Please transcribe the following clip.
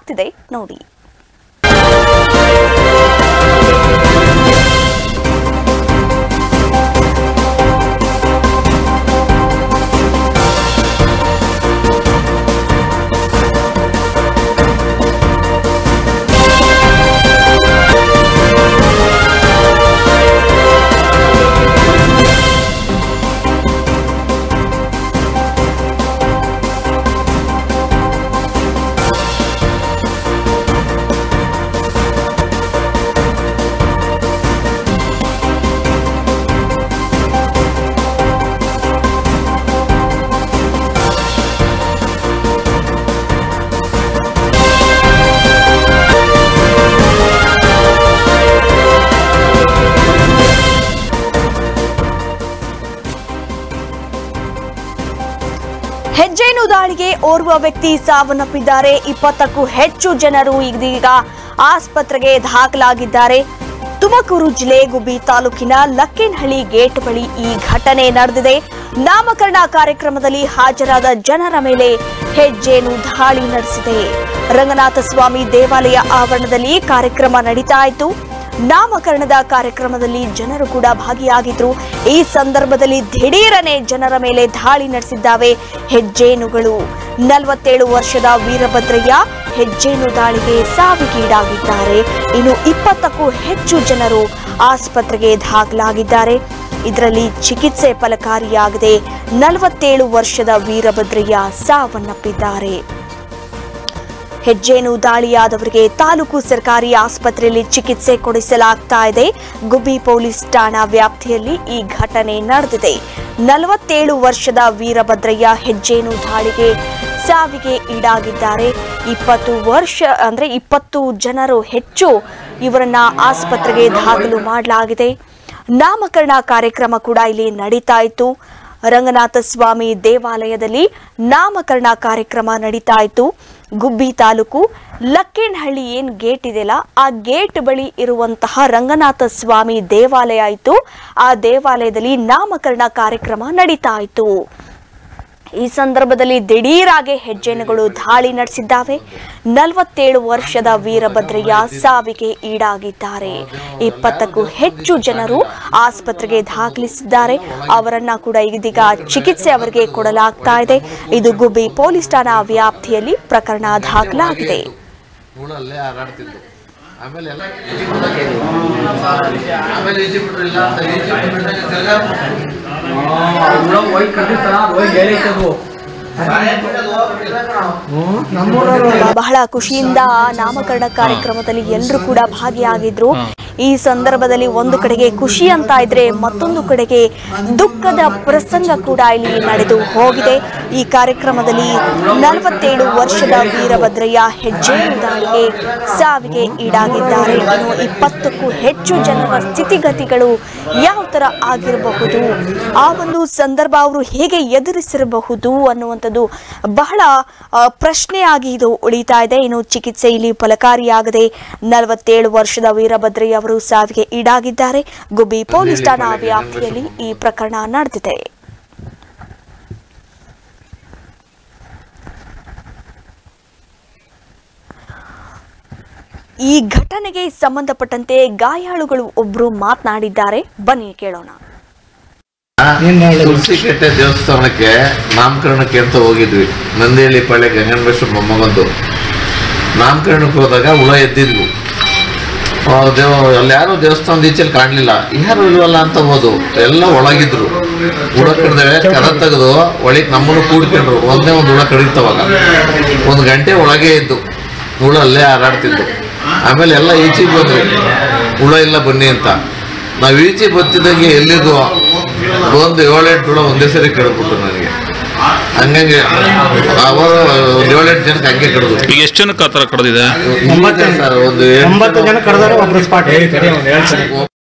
ಆಗ್ತಿದೆ ನೋಡಿ ಹೆಜ್ಜೇನು ದಾಳಿಗೆ ಓರ್ವ ವ್ಯಕ್ತಿ ಸಾವನ್ನಪ್ಪಿದ್ದಾರೆ ಇಪ್ಪತ್ತಕ್ಕೂ ಹೆಚ್ಚು ಜನರು ಇದೀಗ ಆಸ್ಪತ್ರೆಗೆ ದಾಖಲಾಗಿದ್ದಾರೆ ತುಮಕೂರು ಜಿಲ್ಲೆ ಗುಬ್ಬಿ ತಾಲೂಕಿನ ಲಕ್ಕೇನಹಳ್ಳಿ ಗೇಟ್ ಬಳಿ ಈ ಘಟನೆ ನಡೆದಿದೆ ನಾಮಕರಣ ಕಾರ್ಯಕ್ರಮದಲ್ಲಿ ಹಾಜರಾದ ಜನರ ಮೇಲೆ ಹೆಜ್ಜೇನು ದಾಳಿ ನಡೆಸಿದೆ ರಂಗನಾಥ ಸ್ವಾಮಿ ದೇವಾಲಯ ಆವರಣದಲ್ಲಿ ಕಾರ್ಯಕ್ರಮ ನಡೀತಾ ಇತ್ತು ನಾಮಕರಣದ ಕಾರ್ಯಕ್ರಮದಲ್ಲಿ ಜನರು ಕೂಡ ಭಾಗಿಯಾಗಿದ್ರು ಈ ಸಂದರ್ಭದಲ್ಲಿ ದಿಢೀರನೆ ಜನರ ಮೇಲೆ ದಾಳಿ ನಡೆಸಿದ್ದಾವೆ ಹೆಜ್ಜೇನುಗಳು ನಲವತ್ತೇಳು ವರ್ಷದ ವೀರಭದ್ರಯ್ಯ ಹೆಜ್ಜೇನು ದಾಳಿಗೆ ಸಾವಿಗೀಡಾಗಿದ್ದಾರೆ ಇನ್ನು ಇಪ್ಪತ್ತಕ್ಕೂ ಹೆಚ್ಚು ಜನರು ಆಸ್ಪತ್ರೆಗೆ ದಾಖಲಾಗಿದ್ದಾರೆ ಇದರಲ್ಲಿ ಚಿಕಿತ್ಸೆ ಫಲಕಾರಿಯಾಗದೆ ನಲವತ್ತೇಳು ವರ್ಷದ ವೀರಭದ್ರಯ್ಯ ಸಾವನ್ನಪ್ಪಿದ್ದಾರೆ ಹೆಜ್ಜೇನು ದಾಳಿಯಾದವರಿಗೆ ತಾಲೂಕು ಸರ್ಕಾರಿ ಆಸ್ಪತ್ರೆಯಲ್ಲಿ ಚಿಕಿತ್ಸೆ ಕೊಡಿಸಲಾಗ್ತಾ ಇದೆ ಗುಬ್ಬಿ ಪೊಲೀಸ್ ಠಾಣಾ ವ್ಯಾಪ್ತಿಯಲ್ಲಿ ಈ ಘಟನೆ ನಡೆದಿದೆ ನಲವತ್ತೇಳು ವರ್ಷದ ವೀರಭದ್ರಯ್ಯ ಹೆಜ್ಜೇನು ದಾಳಿಗೆ ಸಾವಿಗೆ ಈಡಾಗಿದ್ದಾರೆ ಇಪ್ಪತ್ತು ವರ್ಷ ಅಂದ್ರೆ ಇಪ್ಪತ್ತು ಜನರು ಹೆಚ್ಚು ಇವರನ್ನ ಆಸ್ಪತ್ರೆಗೆ ದಾಖಲು ಮಾಡಲಾಗಿದೆ ನಾಮಕರಣ ಕಾರ್ಯಕ್ರಮ ಕೂಡ ಇಲ್ಲಿ ನಡೀತಾ ಇತ್ತು ರಂಗನಾಥ ಸ್ವಾಮಿ ದೇವಾಲಯದಲ್ಲಿ ನಾಮಕರಣ ಕಾರ್ಯಕ್ರಮ ನಡೀತಾ ಇತ್ತು ಗುಬ್ಬಿ ತಾಲೂಕು ಲಕ್ಕೇನಹಳ್ಳಿ ಏನ್ ಗೇಟ್ ಇದೆಯಲ್ಲ ಆ ಗೇಟ್ ಬಳಿ ಇರುವಂತಹ ರಂಗನಾಥ ಸ್ವಾಮಿ ದೇವಾಲಯ ಇತ್ತು ಆ ದೇವಾಲಯದಲ್ಲಿ ನಾಮಕರಣ ಕಾರ್ಯಕ್ರಮ ನಡೀತಾ ಇತ್ತು ಈ ಸಂದರ್ಭದಲ್ಲಿ ದಿಢೀರಾಗಿ ಹೆಜ್ಜೆನುಗಳು ದಾಳಿ ನಡೆಸಿದ್ದಾವೆ ನಲವತ್ತೇಳು ವರ್ಷದ ವೀರಭದ್ರಯ್ಯ ಸಾವಿಗೆ ಈಡಾಗಿದ್ದಾರೆ ಇಪ್ಪತ್ತಕ್ಕೂ ಹೆಚ್ಚು ಜನರು ಆಸ್ಪತ್ರೆಗೆ ದಾಖಲಿಸಿದ್ದಾರೆ ಅವರನ್ನ ಕೂಡ ಇದೀಗ ಚಿಕಿತ್ಸೆ ಅವರಿಗೆ ಕೊಡಲಾಗ್ತಾ ಇದೆ ಇದು ಗುಬ್ಬಿ ಪೊಲೀಸ್ ಠಾಣಾ ವ್ಯಾಪ್ತಿಯಲ್ಲಿ ಪ್ರಕರಣ ದಾಖಲಾಗಿದೆ ಊಳಲ್ಲೇ ಹಾರಾಡ್ತಿದ್ದು ಆಮೇಲೆ ಎಲ್ಲ ಆಮೇಲೆ ಈಜಿ ಬಿಟ್ರಿಲ್ಲ ಅಂತ ಈಜಿ ಬಿಟ್ರೆ ತಿರ್ಗಾ ಹೋಗಿ ಕಟ್ಟಿರ್ತಾರ ಹೋಗಿ ಹೇಳಿದ್ದು ಬಹಳ ಖುಷಿಯಿಂದ ನಾಮಕರಣ ಕಾರ್ಯಕ್ರಮದಲ್ಲಿ ಎಲ್ಲರೂ ಕೂಡ ಭಾಗಿಯಾಗಿದ್ರು ಈ ಸಂದರ್ಭದಲ್ಲಿ ಒಂದು ಕಡೆಗೆ ಖುಷಿ ಅಂತ ಇದ್ರೆ ಮತ್ತೊಂದು ಕಡೆಗೆ ದುಃಖದ ಪ್ರಸಂಗ ಕೂಡ ಇಲ್ಲಿ ನಡೆದು ಹೋಗಿದೆ ಈ ಕಾರ್ಯಕ್ರಮದಲ್ಲಿ ನಲವತ್ತೇಳು ವರ್ಷದ ವೀರಭದ್ರಯ್ಯ ಹೆಜ್ಜೆನು ದಾಳಿಗೆ ಸಾವಿಗೆ ಈಡಾಗಿದ್ದಾರೆ ಇನ್ನು ಇಪ್ಪತ್ತಕ್ಕೂ ಹೆಚ್ಚು ಜನರ ಸ್ಥಿತಿಗತಿಗಳು ಯಾವ ತರ ಆಗಿರಬಹುದು ಆ ಒಂದು ಸಂದರ್ಭ ಅವರು ಹೇಗೆ ಎದುರಿಸಿರಬಹುದು ಅನ್ನುವಂಥದ್ದು ಬಹಳ ಆ, ಪ್ರಶ್ನೆಯಾಗಿ ಇದು ಉಳಿತಾ ಇದೆ ಇನ್ನು ಚಿಕಿತ್ಸೆ ಇಲ್ಲಿ ಫಲಕಾರಿಯಾಗದೆ ನಲವತ್ತೇಳು ವರ್ಷದ ವೀರಭದ್ರಯ್ಯ ಅವರು ಸಾವಿಗೆ ಈಡಾಗಿದ್ದಾರೆ ಗುಬ್ಬಿ ಪೊಲೀಸ್ ಠಾಣಾ ವ್ಯಾಪ್ತಿಯಲ್ಲಿ ಈ ಪ್ರಕರಣ ನಡೆದಿದೆ ಈ ಘಟನೆಗೆ ಸಂಬಂಧಪಟ್ಟಂತೆ ಗಾಯಾಳುಗಳು ಒಬ್ರು ಮಾತನಾಡಿದ್ದಾರೆ ಬನ್ನಿ ಕೇಳೋಣ ತುಳಸಿಕಟ್ಟೆ ದೇವಸ್ಥಾನಕ್ಕೆ ನಾಮಕರಣಕ್ಕೆ ಅಂತ ಹೋಗಿದ್ವಿ ನಂದಿಹಳ್ಳಿ ಪಳ್ಳಿ ಗಂಗನಬೇಶ್ವರ ಮೊಮ್ಮಗಂದು ನಾಮಕರಣಕ್ಕೆ ಹೋದಾಗ ಹುಳ ಎದ್ದಿದ್ವು ಆ ದೇವ ಅಲ್ಲಿ ಯಾರು ದೇವಸ್ಥಾನದ ಈಚೆಲಿ ಕಾಣಲಿಲ್ಲ ಯಾರು ಇಲ್ವಲ್ಲ ಅಂತ ಹೋದು ಎಲ್ಲ ಒಳಗಿದ್ರು ಹುಳ ಕಡ್ದೇವೆ ಕದ ತೆಗೆದು ಒಳಗೆ ನಮ್ಮನ್ನು ಕೂಡ್ಕೊಂಡ್ರು ಒಂದೇ ಒಂದು ಹುಳ ಕಡಿತವಾಗ ಒಂದು ಗಂಟೆ ಒಳಗೆ ಇದ್ದು ಹುಳ ಅಲ್ಲೇ ಹಾರಾಡ್ತಿದ್ದು ಆಮೇಲೆ ಎಲ್ಲ ಈಚೆಗೆ ಬಂದ್ವಿ ಹುಳ ಇಲ್ಲ ಬನ್ನಿ ಅಂತ ನಾವು ಈಚೆ ಬತ್ತಿದಂಗೆ ಎಲ್ಲಿದ್ವು ಒಂದು ಏಳೆಂಟು ಹುಳ ಒಂದೇ ಸರಿ ಕಡ್ಬಿಟ್ಟು ನನಗೆ ಹಂಗಂಗೆ ಅವರು ಒಂದು ಏಳೆಂಟು ಜನಕ್ಕೆ ಹಂಗೆ ಕಡ್ದು ಈಗ ಎಷ್ಟು ಜನಕ್ಕೆ ಆ ಥರ ಕಡ್ದಿದೆ ಸರ್ ಒಂದು ಎಂಟು ಒಂಬತ್ತು ಜನ ಕರೆದಾರೆ ಒಬ್ರು ಸ್ಪಾಟ್